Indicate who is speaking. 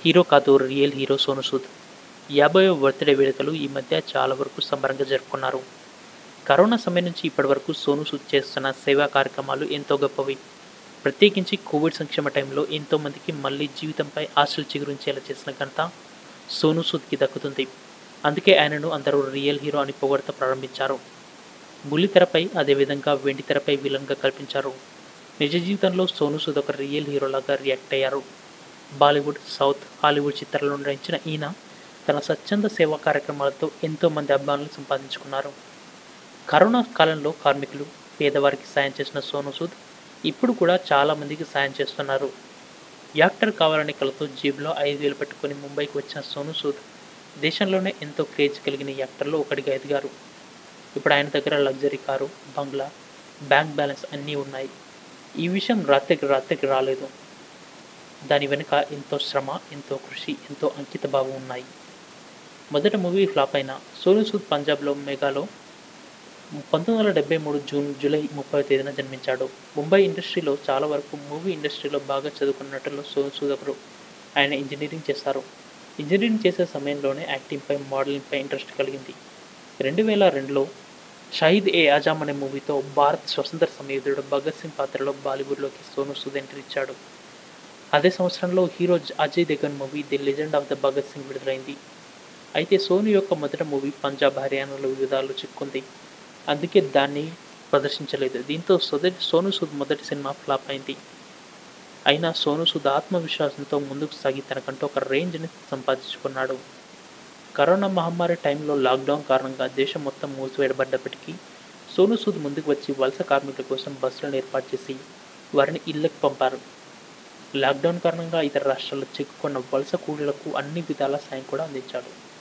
Speaker 1: hero కాదు real hero Sonu Sood యాభైవ birthday వేడుకలు ఈ మధ్య చాలా వరకు సంబరంగా జరుపుకున్నారు కరోనా సమయం నుంచి ఇప్పటి వరకు సోను సూద్ చేస్తున్న సేవా కార్యక్రమాలు ఎంతో గొప్పవి ప్రత్యేకించి కోవిడ్ సంక్షేమ టైంలో ఎంతోమందికి మళ్ళీ జీవితంపై ఆశలు చిగురించేలా చేసిన ఘనత సోను సూద్కి దక్కుతుంది అందుకే ఆయనను అందరూ రియల్ హీరో అని పొగడత ప్రారంభించారు బుల్లితెరపై అదేవిధంగా వెండి తెరపై విలన్గా కల్పించారు నిజ జీవితంలో సోను సూద్ ఒక రియల్ హీరోలాగా రియాక్ట్ అయ్యారు బాలీవుడ్ సౌత్ హాలీవుడ్ చిత్రాల్లో నటించిన ఈయన తన స్వచ్ఛంద సేవా కార్యక్రమాలతో ఎంతోమంది అభిమానులు సంపాదించుకున్నారు కరోనా కాలంలో కార్మికులు పేదవారికి సాయం చేసిన సోను సూద్ ఇప్పుడు కూడా చాలామందికి సాయం చేస్తున్నారు యాక్టర్ కావాలనే కలతో జేబులో ఐదు వేలు పెట్టుకొని ముంబైకి వచ్చిన సోను సూద్ దేశంలోనే ఎంతో క్రేజ్ కలిగిన యాక్టర్లో ఒకటిగా ఎదిగారు ఇప్పుడు ఆయన దగ్గర లగ్జరీ కారు బంగ్లా బ్యాంక్ బ్యాలెన్స్ అన్నీ ఉన్నాయి ఈ విషయం రాత్రికి రాత్రికి రాలేదు దాని వెనుక ఎంతో శ్రమ ఎంతో కృషి ఎంతో అంకిత భావం ఉన్నాయి మొదటి మూవీ ఫ్లాప్ అయిన సోను సూద్ పంజాబ్లో మెగాలో పంతొమ్మిది వందల డెబ్బై మూడు జూన్ జూలై ముప్పై తేదీన జన్మించాడు ముంబై ఇండస్ట్రీలో చాలా వరకు మూవీ ఇండస్ట్రీలో బాగా చదువుకున్న నటులు సోను సూద్ ఒకరు ఆయన ఇంజనీరింగ్ చేస్తారు ఇంజనీరింగ్ చేసే సమయంలోనే యాక్టింగ్పై మోడలింగ్పై ఇంట్రెస్ట్ కలిగింది రెండు వేల రెండులో షహీద్ ఏ ఆజామ్ అనే మూవీతో భారత్ స్వతంత్ర సమయుధుడు భగత్ సింగ్ పాత్రలో బాలీవుడ్లోకి సోను సూద్ ఎంట్రీ ఇచ్చాడు అదే సంవత్సరంలో hero Ajay Devgan movie the legend of the Bhagat Singh విడుదలైంది అయితే సోను యొక్క మొదటి మూవీ పంజాబ్ హర్యానాలో వివిధాలు చిక్కుంది అందుకే దాన్ని ప్రదర్శించలేదు దీంతో సొదటి సోను సూద్ మొదటి సినిమా ఫ్లాప్ అయింది అయినా సోను సూద్ ఆత్మవిశ్వాసంతో ముందుకు సాగి తనకంటూ ఒక రేంజ్ని సంపాదించుకున్నాడు కరోనా మహమ్మారి టైంలో లాక్డౌన్ కారణంగా దేశం మొత్తం మూసివేయబడ్డప్పటికీ సోను సూద్ ముందుకు వచ్చి వలస కార్మికుల కోసం బస్సులను ఏర్పాటు చేసి వారిని ఇళ్లకు పంపారు లాక్డౌన్ కారణంగా ఇతర రాష్ట్రాల్లో చిక్కుకున్న వలస కూలీలకు అన్ని విధాల సాయం కూడా అందించాడు